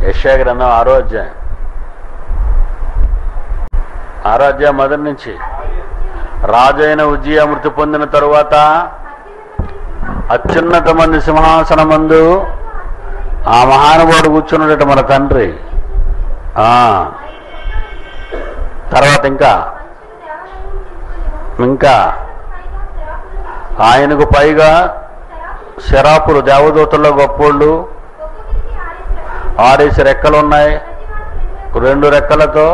యశ్యా గ్రంథం ఆరో అధ్యాయం ఆరో అధ్యాయం మొదటి నుంచి రాజైన ఉజ్జియా మృతి పొందిన తరువాత అత్యున్నత మంది సింహాసనమందు ఆ మహానుభావుడు కూర్చున్నట మన తండ్రి ఆ తర్వాత ఇంకా ఇంకా ఆయనకు పైగా శరాపులు దేవదూతల్లో గొప్పోళ్ళు ఆరేసి రెక్కలు ఉన్నాయి రెండు రెక్కలతో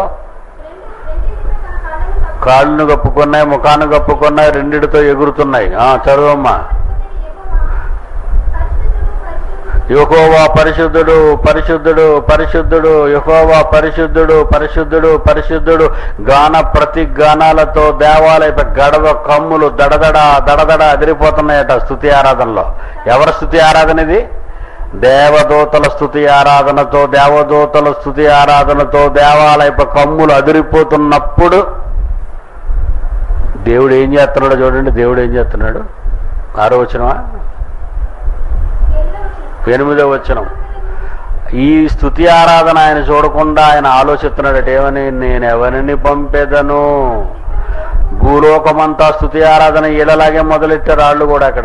కాళ్ళను కప్పుకున్నాయి ముఖాన్ని కప్పుకున్నాయి రెండిటితో ఎగురుతున్నాయి ఆ చదువమ్మా యహోవా పరిశుద్ధుడు పరిశుద్ధుడు పరిశుద్ధుడు యహోవా పరిశుద్ధుడు పరిశుద్ధుడు పరిశుద్ధుడు గాన ప్రతి గానాలతో దేవాలయ గడవ కమ్ములు దడదడ దడదడ అదిరిపోతున్నాయట స్థుతి ఆరాధనలో ఎవరి స్థుతి ఆరాధన ఇది దేవదూతల స్థుతి ఆరాధనతో దేవదూతల స్థుతి ఆరాధనతో దేవాలయపు కమ్ములు అదిరిపోతున్నప్పుడు దేవుడు ఏం చేస్తున్నాడో చూడండి దేవుడు ఏం చేస్తున్నాడు ఆరో వచనమా ఎనిమిదో వచనం ఈ స్థుతి ఆరాధన ఆయన చూడకుండా ఆయన ఆలోచిస్తున్నాడట ఏమని నేను ఎవరిని పంపేదను భూలోకమంతా స్థుతి ఆరాధన ఈడలాగే మొదలెట్టారు వాళ్ళు కూడా అక్కడ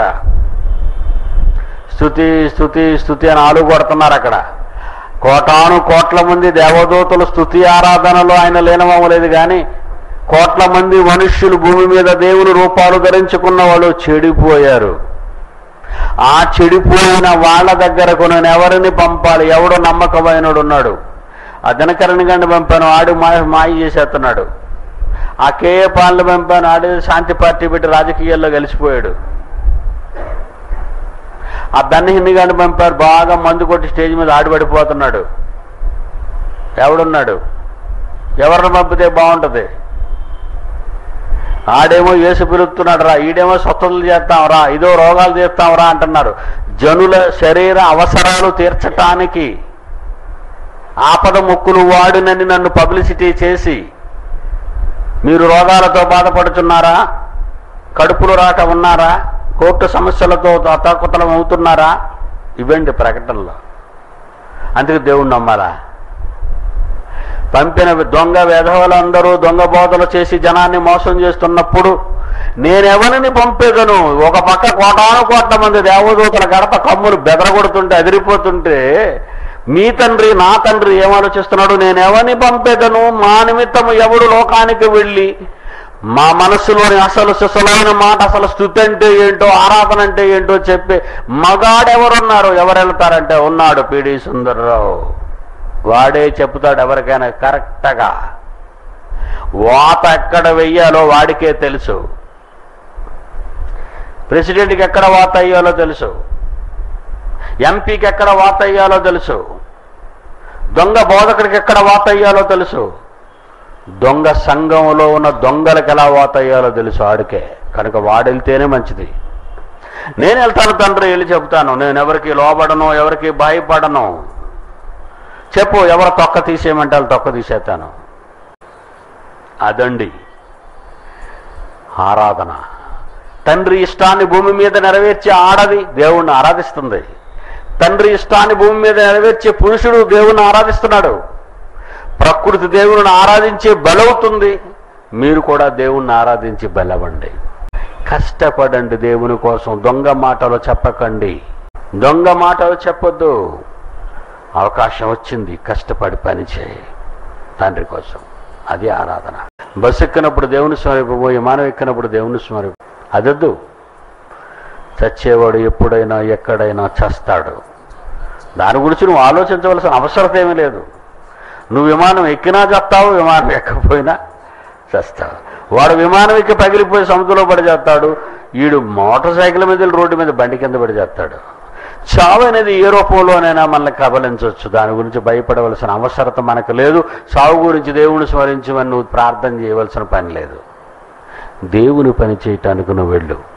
స్థుతి స్థుతి స్థుతి అని ఆలు కొడుతున్నారు అక్కడ కోటాను కోట్ల మంది దేవదూతలు స్థుతి ఆరాధనలో ఆయన లీనమవ్వలేదు కానీ కోట్ల మంది మనుష్యులు భూమి మీద దేవుని రూపాలు ధరించుకున్న వాళ్ళు చెడిపోయారు ఆ చెడిపోయిన వాళ్ళ దగ్గరకు నేను ఎవరిని పంపాలి ఎవడో నమ్మకమైనడు ఉన్నాడు ఆ దినకరణి గండి పంపాను ఆడు మాయ మాయ చేసేస్తున్నాడు ఆ కేఏ పాలన పంపాను ఆడు శాంతి పార్టీ పెట్టి రాజకీయాల్లో కలిసిపోయాడు ఆ బెన్న హింది గారిని పంపారు బాగా మందు కొట్టి స్టేజ్ మీద ఆడిపడిపోతున్నాడు ఎవడున్నాడు ఎవరిని పంపితే బాగుంటుంది ఆడేమో ఏసు పిలుస్తున్నాడు రా ఈడేమో స్వస్థతలు చేస్తాం రా ఇదో రోగాలు తీస్తాం రా అంటున్నారు జనుల శరీర అవసరాలు తీర్చటానికి ఆపద మొక్కులు వాడినని నన్ను పబ్లిసిటీ చేసి మీరు రోగాలతో బాధపడుతున్నారా కడుపులు రాక ఉన్నారా కోర్టు సమస్యలతో అతాకుతలం అవుతున్నారా ఇవ్వండి ప్రకటనలో అందుకు దేవుణ్ణి నమ్మాలా పంపిన దొంగ వెధవలందరూ దొంగ బోధలు చేసి జనాన్ని మోసం చేస్తున్నప్పుడు నేనెవరిని పంపేదను ఒక పక్క కోటాను కోట్ల మంది దేవదూతల గడప కమ్ములు బెదరగొడుతుంటే అదిరిపోతుంటే మీ తండ్రి నా తండ్రి ఏం ఆలోచిస్తున్నాడు నేను ఎవరిని పంపేదను మా నిమిత్తము ఎవడు లోకానికి వెళ్ళి మా మనస్సులోని అసలు సుసలైన మాట అసలు స్థుతి అంటే ఏంటో ఆరాధన అంటే ఏంటో చెప్పి మగాడెవరున్నారు ఎవరు వెళ్తారంటే ఉన్నాడు పిడి సుందర్రావు వాడే చెప్తాడు ఎవరికైనా కరెక్ట్గా వాత ఎక్కడ వెయ్యాలో వాడికే తెలుసు ప్రెసిడెంట్కి ఎక్కడ వాత అయ్యాలో తెలుసు ఎంపీకి ఎక్కడ వాత అయ్యాలో తెలుసు దొంగ బోధకుడికి ఎక్కడ వాత అయ్యాలో తెలుసు దొంగ సంఘంలో ఉన్న దొంగలకు ఎలా వాత అయ్యాలో తెలుసు ఆడికే కనుక వాడెళ్తేనే మంచిది నేను వెళ్తాను తండ్రి వెళ్ళి చెప్తాను నేను ఎవరికి లోబడను ఎవరికి భయపడను చెప్పు ఎవరు తొక్క తీసేయమంటే వాళ్ళు తొక్క తీసేస్తాను అదండి ఆరాధన తండ్రి ఇష్టాన్ని భూమి మీద నెరవేర్చే ఆడది దేవుణ్ణి ఆరాధిస్తుంది తండ్రి ఇష్టాన్ని భూమి మీద నెరవేర్చే పురుషుడు దేవుణ్ణి ఆరాధిస్తున్నాడు ప్రకృతి దేవుని ఆరాధించే బలవుతుంది మీరు కూడా దేవుణ్ణి ఆరాధించి బలవండి కష్టపడండి దేవుని కోసం దొంగ మాటలు చెప్పకండి దొంగ మాటలు చెప్పొద్దు అవకాశం వచ్చింది కష్టపడి పని చేయి తండ్రి కోసం అది ఆరాధన బస్సు ఎక్కినప్పుడు దేవుని స్మరింపు విమానం ఎక్కినప్పుడు దేవుని స్మరింపు అదొద్దు చచ్చేవాడు ఎప్పుడైనా ఎక్కడైనా చస్తాడు దాని గురించి నువ్వు ఆలోచించవలసిన అవసరం ఏమీ లేదు నువ్వు విమానం ఎక్కినా చస్తావు విమానం ఎక్కకపోయినా చస్తావు వాడు విమానం ఎక్కి పగిలిపోయి సముద్రంలో పడి చేస్తాడు వీడు మోటార్ సైకిల్ మీద వెళ్ళి రోడ్డు మీద బండి కింద పడి చేస్తాడు చావు అనేది ఏ రూపంలోనైనా మనల్ని కబలించవచ్చు దాని గురించి భయపడవలసిన అవసరత మనకు లేదు చావు గురించి దేవుని స్మరించమని నువ్వు ప్రార్థన చేయవలసిన పని లేదు దేవుని పని చేయటానికి నువ్వు వెళ్ళు